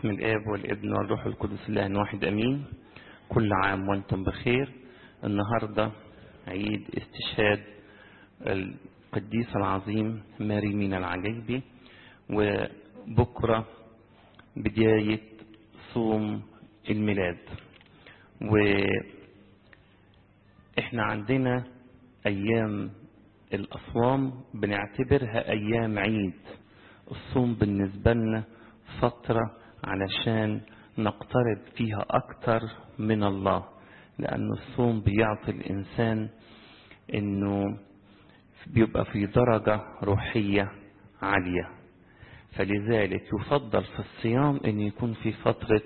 باسم الآب والابن والروح القدس الله واحد أمين كل عام وأنتم بخير النهاردة عيد استشهاد القديس العظيم ماري مين العجيبي وبكرة بداية صوم الميلاد وإحنا عندنا أيام الأصوام بنعتبرها أيام عيد الصوم بالنسبة لنا فترة علشان نقترب فيها أكتر من الله لأن الصوم بيعطي الإنسان إنه بيبقى في درجة روحية عالية فلذلك يفضل في الصيام أن يكون في فترة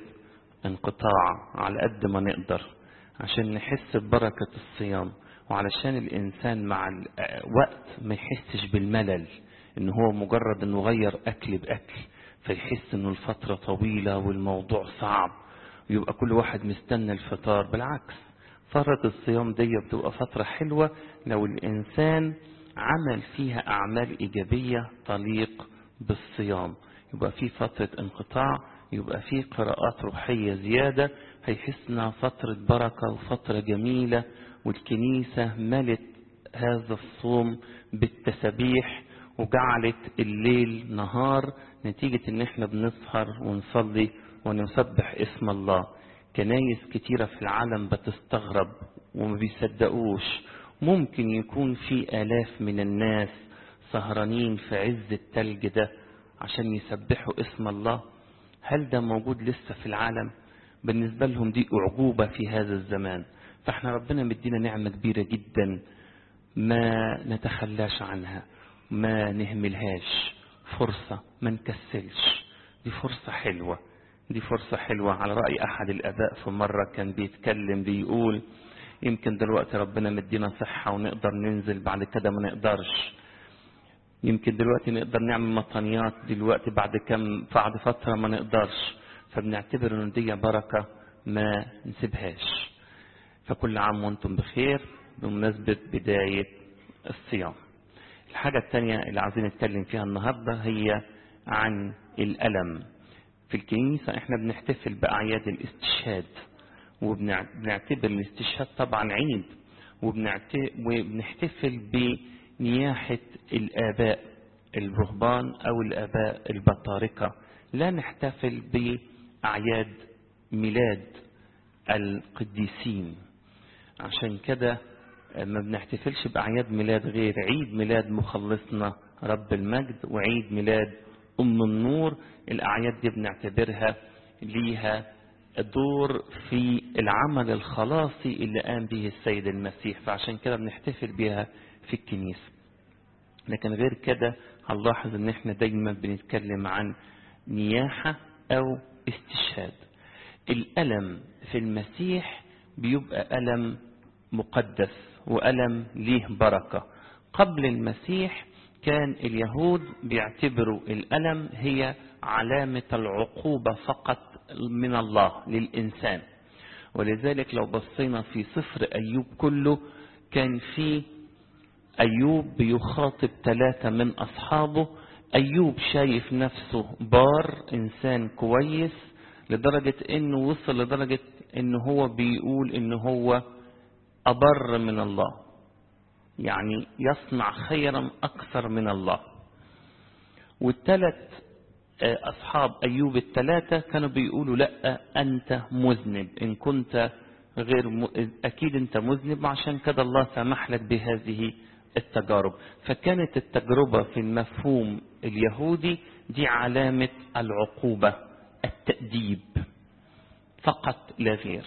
انقطاع على قد ما نقدر عشان نحس ببركة الصيام وعلشان الإنسان مع الوقت ما يحسش بالملل إن هو مجرد إنه غير أكل بأكل فيحس إنه الفترة طويلة والموضوع صعب ويبقى كل واحد مستنى الفطار بالعكس فترة الصيام دي بتبقى فترة حلوة لو الإنسان عمل فيها أعمال إيجابية تليق بالصيام يبقى في فترة انقطاع يبقى في قراءات روحية زيادة هيحس انها فترة بركة وفترة جميلة والكنيسة ملت هذا الصوم بالتسبيح وجعلت الليل نهار نتيجة ان احنا بنسهر ونصلي ونسبح اسم الله كنايس كتيرة في العالم بتستغرب وما بيصدقوش ممكن يكون في آلاف من الناس سهرانين في عز التلج ده عشان يسبحوا اسم الله هل ده موجود لسه في العالم بالنسبة لهم دي أعجوبة في هذا الزمان فاحنا ربنا مدينا نعمة كبيرة جدا ما نتخلاش عنها ما نهملهاش فرصة ما نكسلش دي فرصة حلوة دي فرصة حلوة على رأي أحد الآباء في مرة كان بيتكلم بيقول يمكن دلوقتي ربنا مدينا صحة ونقدر ننزل بعد كده ما نقدرش يمكن دلوقتي نقدر نعمل مطانيات دلوقتي بعد كم بعد فترة ما نقدرش فبنعتبر ان دي بركة ما نسيبهاش فكل عام وانتم بخير بمناسبة بداية الصيام الحاجة الثانية اللي عايزين نتكلم فيها النهاردة هي عن الألم في الكنيسة احنا بنحتفل بأعياد الاستشهاد وبنعتبر الاستشهاد طبعا عيد وبنحتفل بنياحة الآباء الرهبان أو الآباء البطاركة لا نحتفل بأعياد ميلاد القديسين عشان كده ما بنحتفلش بأعياد ميلاد غير عيد ميلاد مخلصنا رب المجد وعيد ميلاد أم النور الأعياد دي بنعتبرها ليها دور في العمل الخلاصي اللي قام به السيد المسيح فعشان كده بنحتفل بيها في الكنيسة لكن غير كده هنلاحظ ان احنا دايما بنتكلم عن نياحة او استشهاد الألم في المسيح بيبقى ألم مقدس وألم ليه بركة قبل المسيح كان اليهود بيعتبروا الألم هي علامة العقوبة فقط من الله للإنسان ولذلك لو بصينا في سفر أيوب كله كان في أيوب بيخاطب ثلاثة من أصحابه أيوب شايف نفسه بار إنسان كويس لدرجة إنه وصل لدرجة إنه هو بيقول إنه هو أبر من الله يعني يصنع خيرا أكثر من الله والثلاث أصحاب أيوب الثلاثة كانوا بيقولوا لا أنت مذنب إن كنت غير م... أكيد أنت مذنب عشان كده الله سمح لك بهذه التجارب فكانت التجربة في المفهوم اليهودي دي علامة العقوبة التأديب فقط لا غير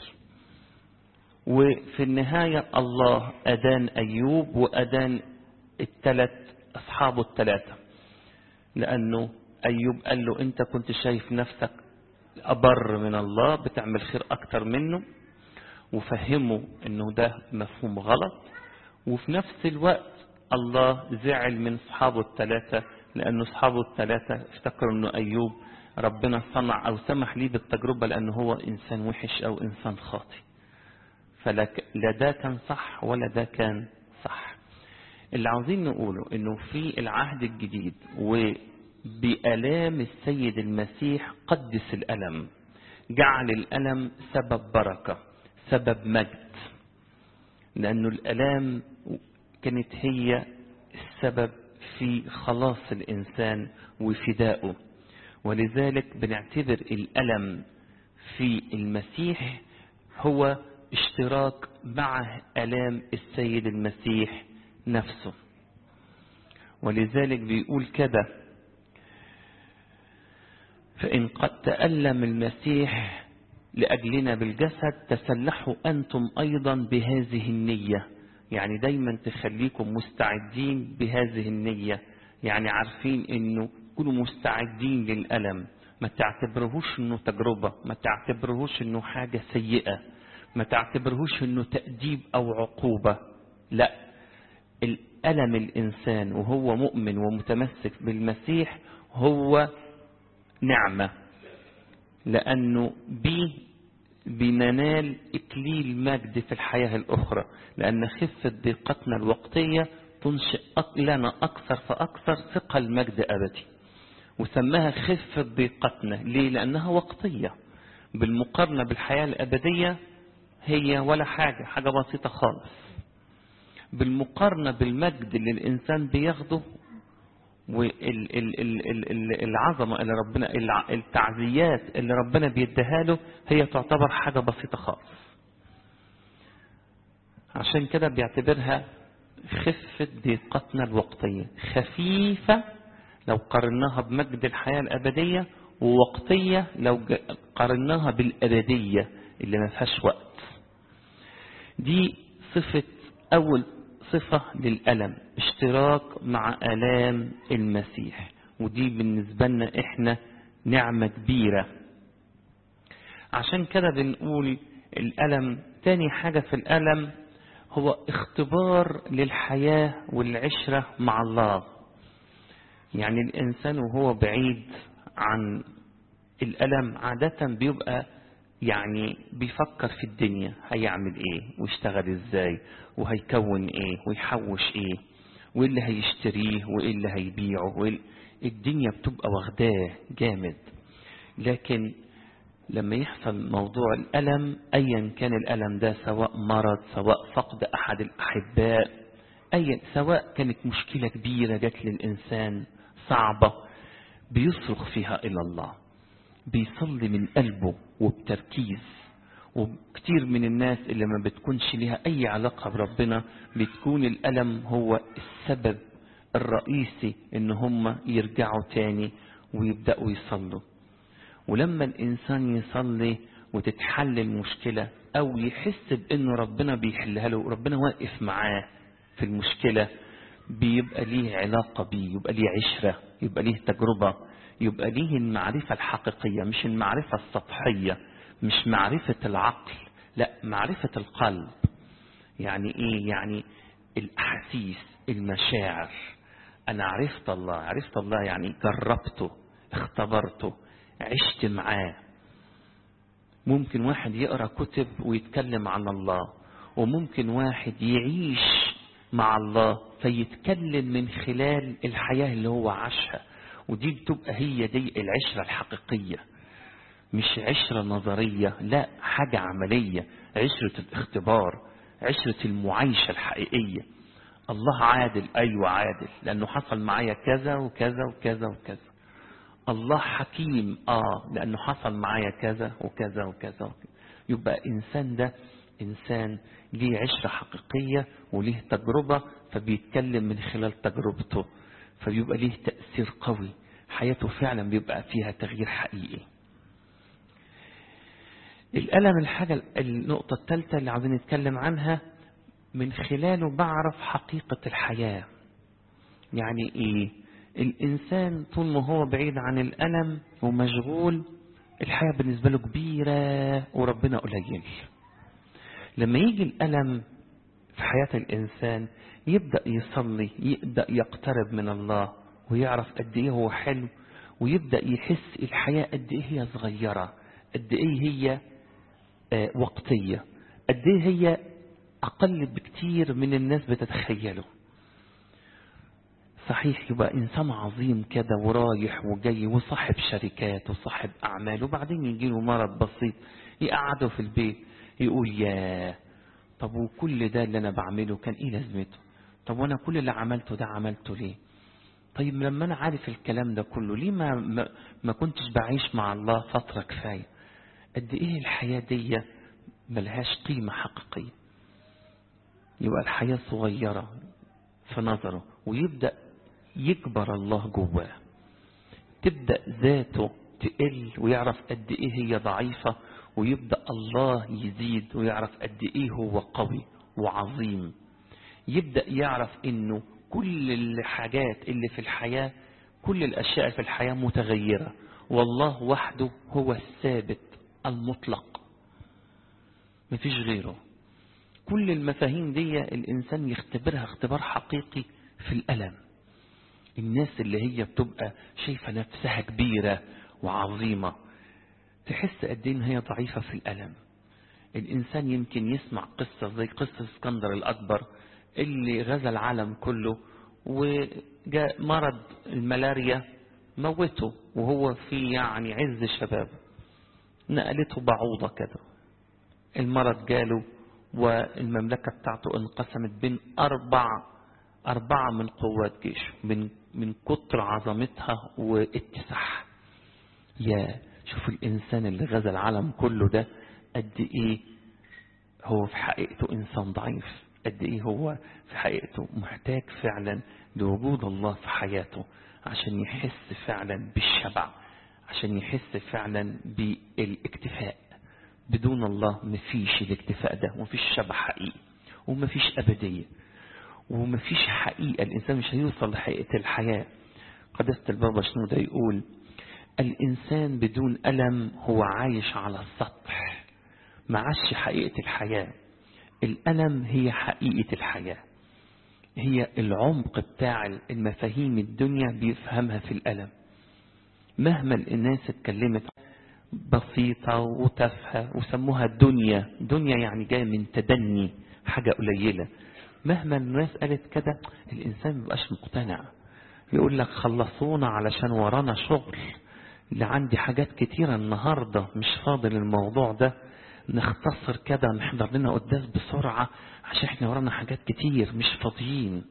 وفي النهاية الله أدان أيوب وأدان الثلاث أصحابه الثلاثة لأنه أيوب قال له أنت كنت شايف نفسك أبر من الله بتعمل خير أكتر منه وفهمه أنه ده مفهوم غلط وفي نفس الوقت الله زعل من أصحابه الثلاثة لأنه أصحابه الثلاثة افتكروا أنه أيوب ربنا صنع أو سمح ليه بالتجربة لأنه هو إنسان وحش أو إنسان خاطئ فلا ده كان صح ولا ده كان صح اللي عاوزين نقوله انه في العهد الجديد بألام السيد المسيح قدس الألم جعل الألم سبب بركة سبب مجد لأنه الألام كانت هي السبب في خلاص الإنسان وفدائه ولذلك بنعتبر الألم في المسيح هو اشتراك مع ألام السيد المسيح نفسه ولذلك بيقول كده فإن قد تألم المسيح لأجلنا بالجسد تسلحوا أنتم أيضا بهذه النية يعني دايما تخليكم مستعدين بهذه النية يعني عارفين انه كونوا مستعدين للألم ما تعتبرهوش انه تجربة ما تعتبرهوش انه حاجة سيئة ما تعتبرهوش انه تأديب او عقوبة لا الألم الإنسان وهو مؤمن ومتمسك بالمسيح هو نعمة لأنه بيه بننال إكليل مجد في الحياة الأخرى لأن خفة ضيقتنا الوقتية تنشئ لنا أكثر فأكثر ثقة المجد أبدي وسماها خفة ضيقتنا ليه؟ لأنها وقتية بالمقارنة بالحياة الأبدية هي ولا حاجة حاجة بسيطة خالص بالمقارنة بالمجد اللي الإنسان بياخده والعظمة اللي ربنا التعزيات اللي ربنا بيديها له هي تعتبر حاجة بسيطة خالص عشان كده بيعتبرها خفة ضيقتنا الوقتية خفيفة لو قارناها بمجد الحياة الأبدية ووقتية لو قارناها بالأبدية اللي ما فيهاش وقت دي صفة أول صفة للألم اشتراك مع ألام المسيح ودي بالنسبة لنا إحنا نعمة كبيرة عشان كده بنقول الألم تاني حاجة في الألم هو اختبار للحياة والعشرة مع الله يعني الإنسان وهو بعيد عن الألم عادة بيبقى يعني بيفكر في الدنيا هيعمل ايه ويشتغل ازاي وهيكون ايه ويحوش ايه وايه اللي هيشتريه وايه اللي هيبيعه وإيه الدنيا بتبقى واخداه جامد لكن لما يحصل موضوع الألم أيا كان الألم ده سواء مرض سواء فقد أحد الأحباء أيا سواء كانت مشكلة كبيرة جت للإنسان صعبة بيصرخ فيها إلى الله بيصلي من قلبه وبتركيز وكتير من الناس اللي ما بتكونش لها أي علاقة بربنا بتكون الألم هو السبب الرئيسي إن هم يرجعوا تاني ويبدأوا يصلوا ولما الإنسان يصلي وتتحل المشكلة أو يحس بأنه ربنا بيحلها له ربنا واقف معاه في المشكلة بيبقى ليه علاقة بيه يبقى ليه عشرة يبقى ليه تجربة يبقى ليه المعرفة الحقيقية مش المعرفة السطحية مش معرفة العقل لا معرفة القلب يعني ايه يعني الاحاسيس المشاعر انا عرفت الله عرفت الله يعني جربته اختبرته عشت معاه ممكن واحد يقرا كتب ويتكلم عن الله وممكن واحد يعيش مع الله فيتكلم من خلال الحياة اللي هو عاشها ودي بتبقى هي دي العشرة الحقيقية مش عشرة نظرية لا حاجة عملية عشرة الاختبار عشرة المعايشة الحقيقية الله عادل أيوة عادل لأنه حصل معايا كذا وكذا وكذا وكذا الله حكيم آه لأنه حصل معايا كذا وكذا وكذا, وكذا. يبقى إنسان ده إنسان ليه عشرة حقيقية وليه تجربة فبيتكلم من خلال تجربته فبيبقى ليه تأثير قوي حياته فعلا بيبقى فيها تغيير حقيقي الألم الحاجة النقطة الثالثة اللي عاوزين نتكلم عنها من خلاله بعرف حقيقة الحياة يعني ايه الإنسان طول ما هو بعيد عن الألم ومشغول الحياة بالنسبة له كبيرة وربنا قليل لما يجي الألم في حياة الإنسان يبدأ يصلي يبدأ يقترب من الله ويعرف قد إيه هو حلو ويبدأ يحس الحياة قد إيه هي صغيرة قد إيه هي وقتية قد إيه هي أقل بكتير من الناس بتتخيله صحيح يبقى إنسان عظيم كده ورايح وجاي وصاحب شركات وصاحب أعمال وبعدين يجي له مرض بسيط يقعده في البيت يقول يا طب وكل ده اللي أنا بعمله كان إيه لازمته طب وأنا كل اللي عملته ده عملته ليه طيب لما أنا عارف الكلام ده كله ليه ما, ما, ما كنتش بعيش مع الله فترة كفاية قد إيه الحياة دي ملهاش قيمة حقيقية يبقى الحياة صغيرة في نظره ويبدأ يكبر الله جواه تبدأ ذاته تقل ويعرف قد ايه هي ضعيفة ويبدأ الله يزيد ويعرف قد ايه هو قوي وعظيم يبدأ يعرف انه كل الحاجات اللي في الحياة كل الاشياء في الحياة متغيرة والله وحده هو الثابت المطلق مفيش غيره كل المفاهيم دي الإنسان يختبرها اختبار حقيقي في الألم الناس اللي هي بتبقى شايفة نفسها كبيرة وعظيمة تحس قد ايه ان هي ضعيفة في الألم الإنسان يمكن يسمع قصة زي قصة اسكندر الأكبر اللي غزا العالم كله وجاء مرض الملاريا موته وهو في يعني عز شبابه نقلته بعوضة كده المرض جاله والمملكة بتاعته انقسمت بين أربع أربعة من قوات جيشه من من كتر عظمتها واتساعها يا شوف الإنسان اللي غزا العالم كله ده قد إيه هو في حقيقته إنسان ضعيف قد إيه هو في حقيقته محتاج فعلا لوجود الله في حياته عشان يحس فعلا بالشبع عشان يحس فعلا بالاكتفاء بدون الله مفيش الاكتفاء ده ومفيش شبع حقيقي ومفيش أبدية ومفيش حقيقة الإنسان مش هيوصل لحقيقة الحياة قداسة البابا شنودة يقول الإنسان بدون ألم هو عايش على السطح معاش حقيقة الحياة الألم هي حقيقة الحياة هي العمق بتاع المفاهيم الدنيا بيفهمها في الألم مهما الناس اتكلمت بسيطة وتافهة وسموها دنيا دنيا يعني جاية من تدني حاجة قليلة مهما الناس قالت كده الإنسان مبقاش مقتنع يقول لك خلصونا علشان ورانا شغل اللي عندي حاجات كتيرة النهاردة مش فاضل الموضوع ده نختصر كده نحضر لنا قداس بسرعة عشان احنا ورانا حاجات كتير مش فاضيين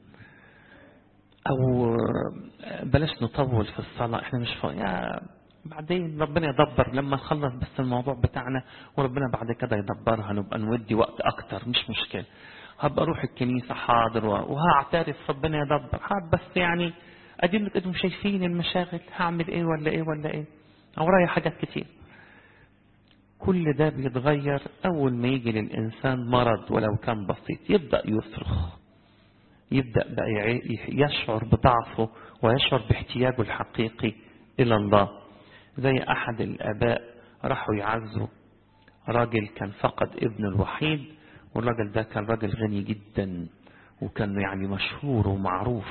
او بلاش نطول في الصلاة احنا مش فاضيين بعدين ربنا يدبر لما نخلص بس الموضوع بتاعنا وربنا بعد كده يدبرها نبقى نودي وقت اكتر مش مشكلة هبقى اروح الكنيسة حاضر وهعترف ربنا يدبر هاد بس يعني اديم انتم شايفين المشاغل هعمل ايه ولا ايه ولا ايه ورايا حاجات كتير كل ده بيتغير اول ما يجي للانسان مرض ولو كان بسيط يبدأ يصرخ يبدأ بقى يشعر بضعفه ويشعر باحتياجه الحقيقي الى الله زي احد الاباء راحوا يعزوا راجل كان فقد ابنه الوحيد والراجل ده كان راجل غني جدا وكان يعني مشهور ومعروف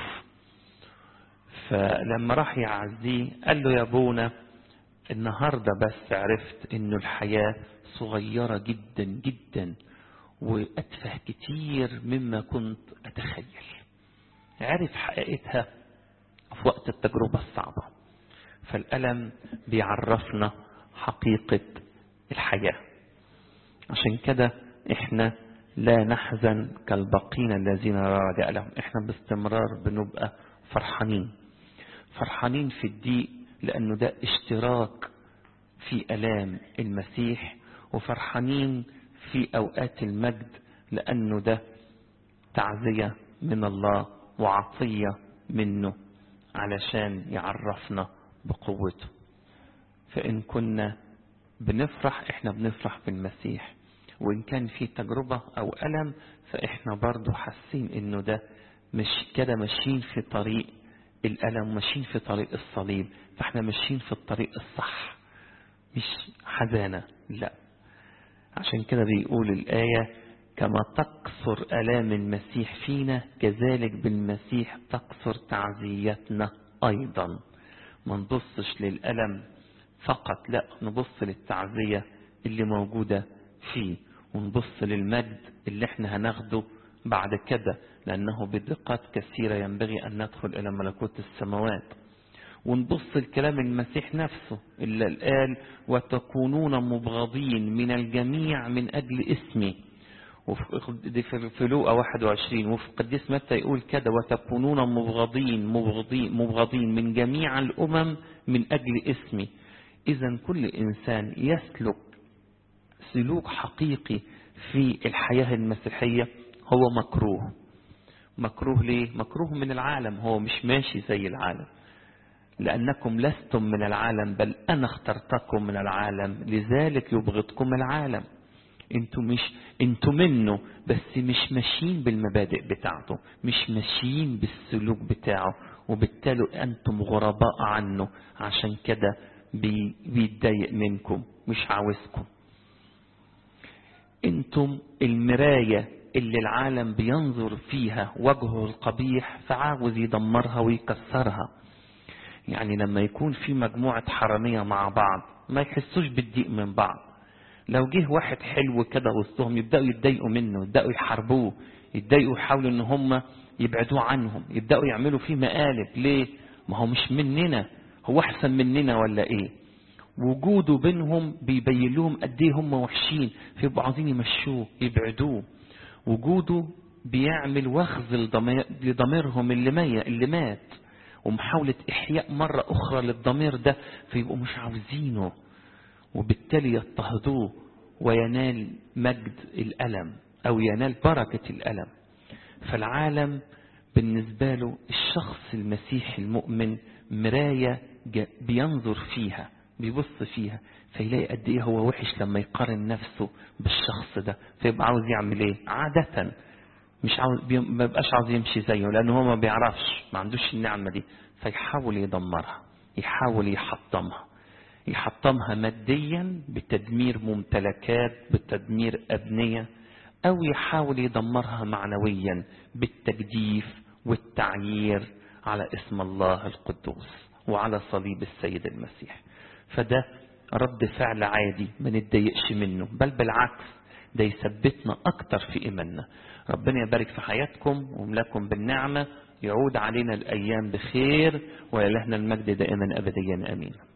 فلما راح يعزيه قال له يا ابونا النهاردة بس عرفت انه الحياة صغيرة جدا جدا واتفه كتير مما كنت اتخيل عرف حقيقتها في وقت التجربة الصعبة فالألم بيعرفنا حقيقة الحياة عشان كده احنا لا نحزن كالباقين الذين لا رجاء لهم احنا باستمرار بنبقى فرحانين فرحانين في الضيق لأنه ده اشتراك في ألام المسيح وفرحانين في أوقات المجد لأنه ده تعزية من الله وعطية منه علشان يعرفنا بقوته فإن كنا بنفرح احنا بنفرح بالمسيح وإن كان في تجربة أو ألم فإحنا برضو حاسين إنه ده مش كده ماشيين في طريق الألم ماشيين في طريق الصليب فإحنا ماشيين في الطريق الصح مش حزانة لا عشان كده بيقول الآية كما تقصر ألام المسيح فينا كذلك بالمسيح تقصر تعزيتنا أيضا ما نبصش للألم فقط لا نبص للتعزية اللي موجودة فيه ونبص للمجد اللي احنا هناخده بعد كده لأنه بدقات كثيرة ينبغي أن ندخل إلى ملكوت السماوات ونبص الكلام المسيح نفسه اللي قال وتكونون مبغضين من الجميع من أجل اسمي وفي في لوقا 21 وفي قديس متى يقول كده وتكونون مبغضين مبغضين مبغضين من جميع الأمم من أجل اسمي إذا كل إنسان يسلك سلوك حقيقي في الحياة المسيحية هو مكروه مكروه ليه؟ مكروه من العالم هو مش ماشي زي العالم لأنكم لستم من العالم بل أنا اخترتكم من العالم لذلك يبغضكم العالم انتوا مش انتوا منه بس مش ماشيين بالمبادئ بتاعته مش ماشيين بالسلوك بتاعه وبالتالي انتم غرباء عنه عشان كده بي بيتضايق منكم مش عاوزكم انتم المراية اللي العالم بينظر فيها وجهه القبيح فعاوز يدمرها ويكسرها يعني لما يكون في مجموعة حرامية مع بعض ما يحسوش بالضيق من بعض لو جه واحد حلو كده وسطهم يبدأوا يتضايقوا منه يبدأوا يحاربوه يتضايقوا يحاولوا ان هم يبعدوه عنهم يبدأوا يعملوا فيه مقالب ليه ما هو مش مننا هو احسن مننا ولا ايه وجوده بينهم بيبين لهم قد ايه هم وحشين فيبقوا عايزين يمشوه يبعدوه وجوده بيعمل وخز لضميرهم اللي ميت اللي مات ومحاولة إحياء مرة أخرى للضمير ده فيبقوا مش عاوزينه وبالتالي يضطهدوه وينال مجد الألم أو ينال بركة الألم فالعالم بالنسبة له الشخص المسيحي المؤمن مراية بينظر فيها بيبص فيها فيلاقي قد ايه هو وحش لما يقارن نفسه بالشخص ده فيبقى عاوز يعمل ايه عادة مش عاوز ما بيبقاش عاوز يمشي زيه لانه هو ما بيعرفش ما عندوش النعمة دي فيحاول يدمرها يحاول يحطمها يحطمها ماديا بتدمير ممتلكات بتدمير أبنية أو يحاول يدمرها معنويا بالتجديف والتعيير على اسم الله القدوس وعلى صليب السيد المسيح فده رد فعل عادي ما نتضايقش منه بل بالعكس ده يثبتنا أكتر في إيماننا ربنا يبارك في حياتكم وملاكم بالنعمة يعود علينا الأيام بخير وإلهنا المجد دائما أبديا آمين